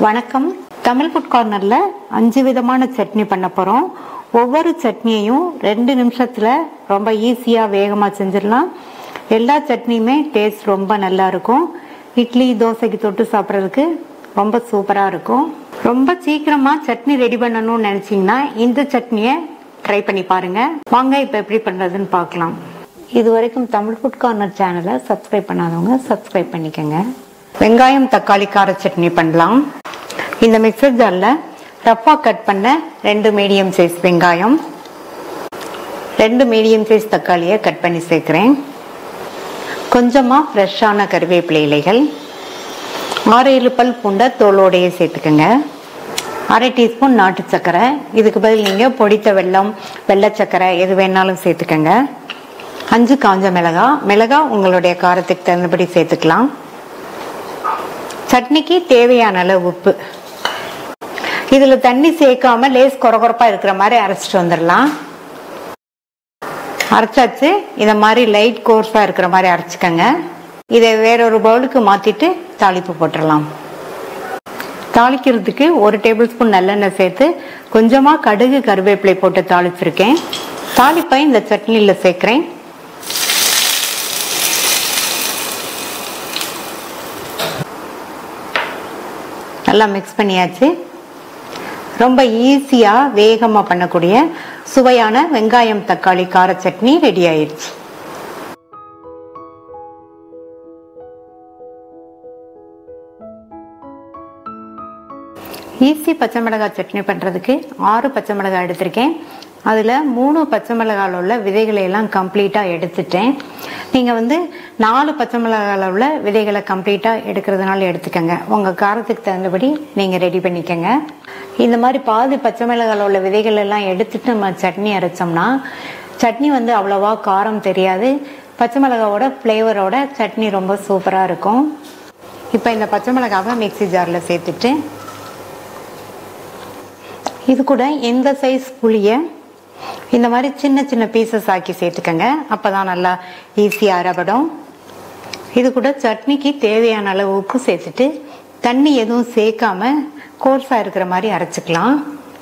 வணக்கம் தமிழ் ஃபுட் கார்னர்ல அஞ்சு விதமான சட்னி பண்ண போறோம் ஒவ்வொரு சட்னியையும் ரெண்டு நிமிஷத்துல ரொம்ப ஈஸியா வேகமா செஞ்சிடலாம் எல்லா சட்னியுமே டேஸ்ட் ரொம்ப நல்லா இருக்கும் இட்லி தோசைக்கு தொட்டு சாப்பிட்றதுக்கு ரொம்ப சூப்பரா இருக்கும் ரொம்ப சீக்கிரமா சட்னி ரெடி பண்ணணும்னு நினைச்சீங்கன்னா இந்த சட்னியை ட்ரை பண்ணி பாருங்க வாங்க இப்ப எப்படி பண்றதுன்னு பார்க்கலாம் இது வரைக்கும் தமிழ் ஃபுட் கார்னர் சேனலை சப்ஸ்கிரைப் பண்ணாதவங்க சப்ஸ்கிரைப் பண்ணிக்கோங்க வெங்காயம் தக்காளி கார சட்னி பண்ணலாம் இந்த மிக்சர் ஜாரில் ரஃப்பாக கட் பண்ண ரெண்டு மீடியம் சைஸ் வெங்காயம் ரெண்டு மீடியம் சைஸ் தக்காளியை கட் பண்ணி சேர்க்குறேன் கொஞ்சமாக ஃப்ரெஷ்ஷான கருவேப்பிலை இலைகள் ஆறு ஏழு பல் பூண்டை தோலோடையே சேர்த்துக்கோங்க அரை டீஸ்பூன் நாட்டு சர்க்கரை இதுக்கு பதில் நீங்கள் பொடித்த வெல்லம் வெள்ளை சர்க்கரை எது வேணாலும் சேர்த்துக்கோங்க அஞ்சு காஞ்ச மிளகா மிளகா உங்களுடைய காரத்துக்கு தகுந்தபடி சேர்த்துக்கலாம் சட்னிக்கு தேவையான அளவு உப்பு இதுல தண்ணி சேர்க்காம லேஸ் கொரகொரப்பா இருக்கிற மாதிரி அரைச்சிட்டு வந்துடலாம் அரைச்சாச்சு இத மாதிரி லைட் கோர்ஸா இருக்கிற மாதிரி அரைச்சிக்கங்க இதை வேறொரு பவுலுக்கு மாத்திட்டு தாளிப்பு போட்டுடலாம் தாளிக்கிறதுக்கு ஒரு டேபிள் ஸ்பூன் நல்லெண்ணெய் சேர்த்து கொஞ்சமா கடுகு கருவேப்பிலை போட்டு தாளிச்சிருக்கேன் தாளிப்பை இந்த சட்னியில் சேர்க்கிறேன் நல்லா மிக்ஸ் பண்ணியாச்சு ரொம்ப ஈஸியாக வேகமாக பண்ணக்கூடிய சுவையான வெங்காயம் தக்காளி கார சட்னி ரெடி ஆயிடுச்சு ஈஸி பச்சை மிளகாய் சட்னி பண்ணுறதுக்கு ஆறு பச்சை மிளகாய் எடுத்திருக்கேன் அதில் மூணு பச்சை மிளகாயில் உள்ள விதைகளை எல்லாம் கம்ப்ளீட்டாக எடுத்துட்டேன் நீங்கள் வந்து நாலு பச்சை மிளகாயில் உள்ள விதைகளை கம்ப்ளீட்டாக எடுக்கிறதுனால எடுத்துக்கோங்க உங்கள் காரத்துக்கு தகுந்தபடி நீங்கள் ரெடி பண்ணிக்கோங்க இந்த மாதிரி பாதி பச்சை மிளகாயில் உள்ள விதைகள் எல்லாம் எடுத்துட்டு நம்ம சட்னி அரைச்சோம்னா சட்னி வந்து அவ்வளோவா காரம் தெரியாது பச்சை மிளகாவோட ஃப்ளேவரோட சட்னி ரொம்ப சூப்பராக இருக்கும் இப்போ இந்த பச்சை மிளகாவை மிக்சி ஜாரில் சேர்த்துட்டு இது கூட எந்த சைஸ் புளியை இந்த மாதிரி சின்ன சின்ன பீசஸ் ஆக்கி சேர்த்துக்கங்க அப்பதான் நல்லா ஈஸியாக அரைபடும் இது கூட சட்னிக்கு தேவையான அளவு உப்பு சேர்த்துட்டு தண்ணி எதுவும் சேர்க்காம கோர்ஸா இருக்கிற மாதிரி அரைச்சிக்கலாம்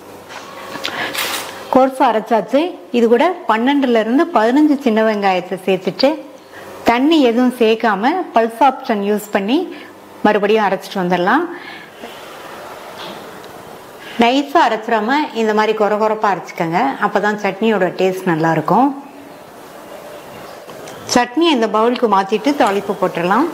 கோர்ஸா அரைச்சாச்சு இது கூட பன்னெண்டுல இருந்து பதினஞ்சு சின்ன வெங்காயத்தை சேர்த்துட்டு தண்ணி எதுவும் சேர்க்காம பல்ஸ் ஆப்ஷன் யூஸ் பண்ணி மறுபடியும் அரைச்சிட்டு வந்துடலாம் நைஸாக அரைச்சிடாம இந்த மாதிரி கொர கொரப்பாக அரைச்சிக்கோங்க அப்போ தான் சட்னியோட டேஸ்ட் நல்லா இருக்கும் சட்னி இந்த பவுலுக்கு மாற்றிட்டு தாளிப்பு போட்டுடலாம்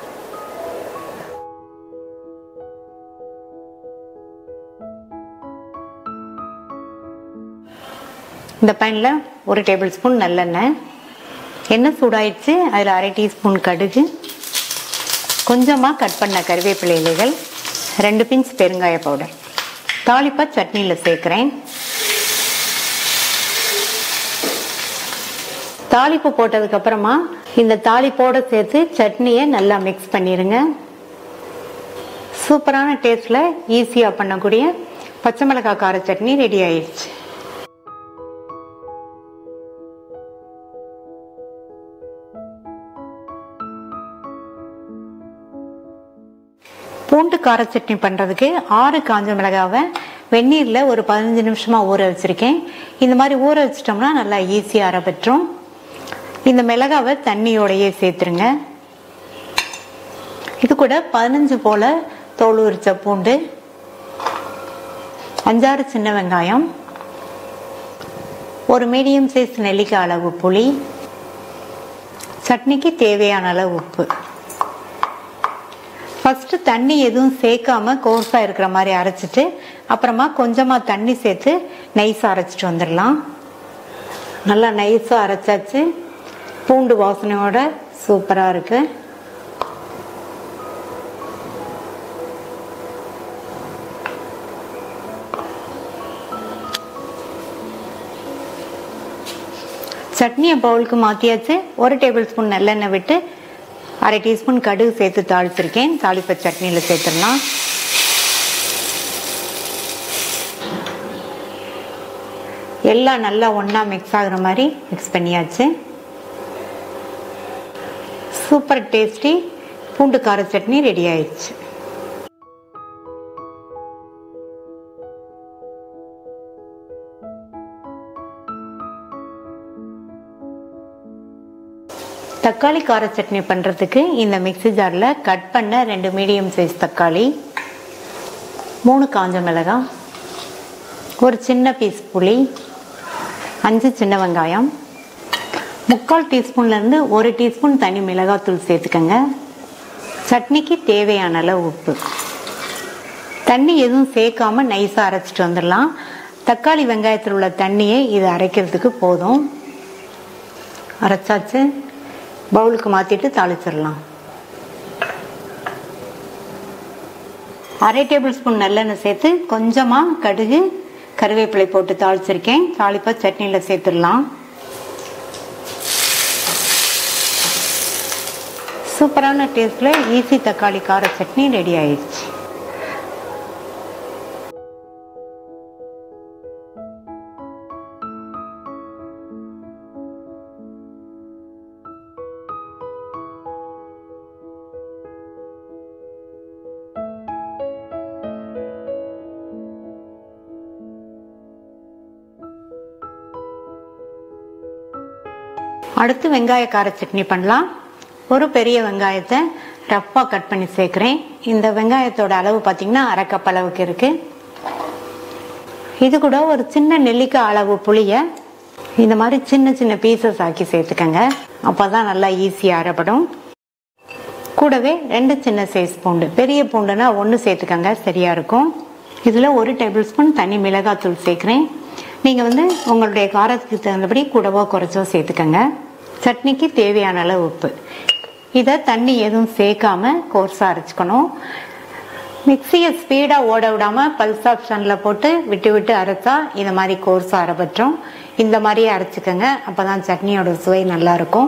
இந்த பேனில் ஒரு டேபிள் ஸ்பூன் நல்லெண்ணெய் எண்ணெய் சூடாயிடுச்சு அதில் அரை டீஸ்பூன் கடுகு கொஞ்சமாக கட் பண்ண கருவேப்பிலை இலைகள் ரெண்டு பிஞ்ச் பெருங்காய பவுடர் தாளிப்பை சட்னியில் சேர்க்குறேன் தாளிப்பு போட்டதுக்கு அப்புறமா இந்த தாளிப்போட சேர்த்து சட்னியை நல்லா மிக்ஸ் பண்ணிடுங்க சூப்பரான டேஸ்ட்ல ஈஸியா பண்ணக்கூடிய பச்சை மிளகாய் கார சட்னி ரெடி ஆயிடுச்சு பூண்டு கார சட்னி பண்ணுறதுக்கு ஆறு காஞ்ச மிளகாவை வெந்நீரில் ஒரு பதினஞ்சு நிமிஷமாக ஊற வச்சுருக்கேன் இந்த மாதிரி ஊற வச்சிட்டோம்னா நல்லா ஈஸியாக அரைப்பற்றும் இந்த மிளகாவை தண்ணியோடையே சேர்த்துருங்க இது கூட பதினஞ்சு போல் தோல் உரிச்ச பூண்டு அஞ்சாறு சின்ன வெங்காயம் ஒரு மீடியம் சைஸ் நெல்லிக்காய் அளவு புளி சட்னிக்கு தேவையான அளவு உப்பு ஃபர்ஸ்ட் தண்ணி எதுவும் சேர்க்காம கோர்ஸா இருக்கிற மாதிரி அரைச்சிட்டு அப்புறமா கொஞ்சமா தண்ணி சேர்த்து நைஸா அரைச்சிட்டு வந்துடலாம் நல்லா நைஸா அரைச்சாச்சு பூண்டு வாசனையோட சூப்பரா இருக்கு சட்னியை பவுலுக்கு மாத்தியாச்சு ஒரு டேபிள் ஸ்பூன் நல்லெண்ணெய் விட்டு அரை டீஸ்பூன் கடுகு சேர்த்து தாளிச்சிருக்கேன் தாளிப்ப சட்னியில் சேர்த்துடலாம் எல்லாம் நல்லா ஒன்றா மிக்ஸ் ஆகுற மாதிரி மிக்ஸ் பண்ணியாச்சு சூப்பர் டேஸ்டி பூண்டு கார சட்னி ரெடி ஆயிடுச்சு தக்காளி கார சட்னி பண்ணுறதுக்கு இந்த மிக்ஸி ஜாரில் கட் பண்ண ரெண்டு மீடியம் சைஸ் தக்காளி மூணு காஞ்ச மிளகாய் ஒரு சின்ன பீஸ் புளி அஞ்சு சின்ன வெங்காயம் முக்கால் டீஸ்பூன்லேருந்து ஒரு டீஸ்பூன் தனி மிளகாத்தூள் சேர்த்துக்கங்க சட்னிக்கு தேவையான அளவு உப்பு தண்ணி எதுவும் சேர்க்காம நைஸாக அரைச்சிட்டு வந்துடலாம் தக்காளி வெங்காயத்தில் உள்ள தண்ணியே இது அரைக்கிறதுக்கு போதும் அரைச்சாச்சு பவுலுக்கு மாற்றிட்டு தாளிச்சிடலாம் அரை டேபிள் ஸ்பூன் நல்லெண்ணெய் சேர்த்து கொஞ்சமாக கடுகு கருவேப்பிலை போட்டு தாளிச்சிருக்கேன் தாளிப்பா சட்னியில் சேர்த்துடலாம் சூப்பரான டேஸ்ட்டில் ஈஸி தக்காளி கார சட்னி ரெடி ஆயிடுச்சு அடுத்து வெங்காய கார சட்னி பண்ணலாம் ஒரு பெரிய வெங்காயத்தை ரஃப்பாக கட் பண்ணி சேர்க்குறேன் இந்த வெங்காயத்தோட அளவு பார்த்தீங்கன்னா அரை கப் அளவுக்கு இருக்கு இது கூட ஒரு சின்ன நெல்லிக்காய் அளவு புளியை இந்த மாதிரி சின்ன சின்ன பீசஸ் ஆக்கி சேர்த்துக்கங்க அப்போ தான் நல்லா ஈஸியாக அரைப்படும் கூடவே ரெண்டு சின்ன சைஸ் பூண்டு பெரிய பூண்டுனா ஒன்று சேர்த்துக்கங்க சரியாக இருக்கும் இதில் ஒரு டேபிள் ஸ்பூன் தனி மிளகாத்தூள் சேர்க்குறேன் நீங்கள் வந்து உங்களுடைய காரத்துக்கு தகுந்தபடி கூடவோ குறைச்சோ சேர்த்துக்கங்க சட்னிக்கு தேவையான அளவு உப்பு இதை தண்ணி எதுவும் சேர்க்காம கோர்ஸாக அரைச்சிக்கணும் மிக்சியை ஸ்பீடாக ஓட விடாமல் பல்ஸ் ஆப்ஷனில் போட்டு விட்டு விட்டு அரைச்சா இந்த மாதிரி கோர்ஸாக அரைப்பற்றும் இந்த மாதிரியே அரைச்சிக்கோங்க அப்போ தான் சட்னியோட சுவை நல்லாயிருக்கும்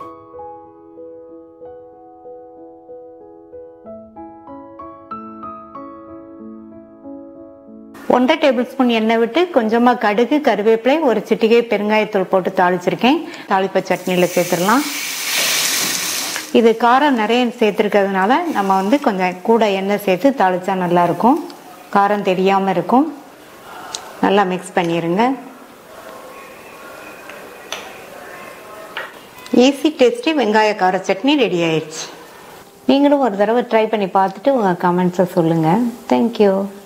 ஒன்றரை டேபிள் ஸ்பூன் எண்ணெய் விட்டு கொஞ்சமாக கடுகு கருவேப்பிலை ஒரு சிட்டிகை பெருங்காயத்தூள் போட்டு தாளிச்சிருக்கேன் தாளிப்ப சட்னியில் சேர்த்துடலாம் இது காரம் நிறைய சேர்த்துருக்கிறதுனால நம்ம வந்து கொஞ்சம் கூட எண்ணெய் சேர்த்து தாளிச்சா நல்லாயிருக்கும் காரம் தெரியாமல் இருக்கும் நல்லா மிக்ஸ் பண்ணிடுங்க ஈஸி டேஸ்டி வெங்காய கார சட்னி ரெடி ஆயிடுச்சு நீங்களும் ஒரு தடவை ட்ரை பண்ணி பார்த்துட்டு உங்கள் கமெண்ட்ஸை சொல்லுங்கள் தேங்க்யூ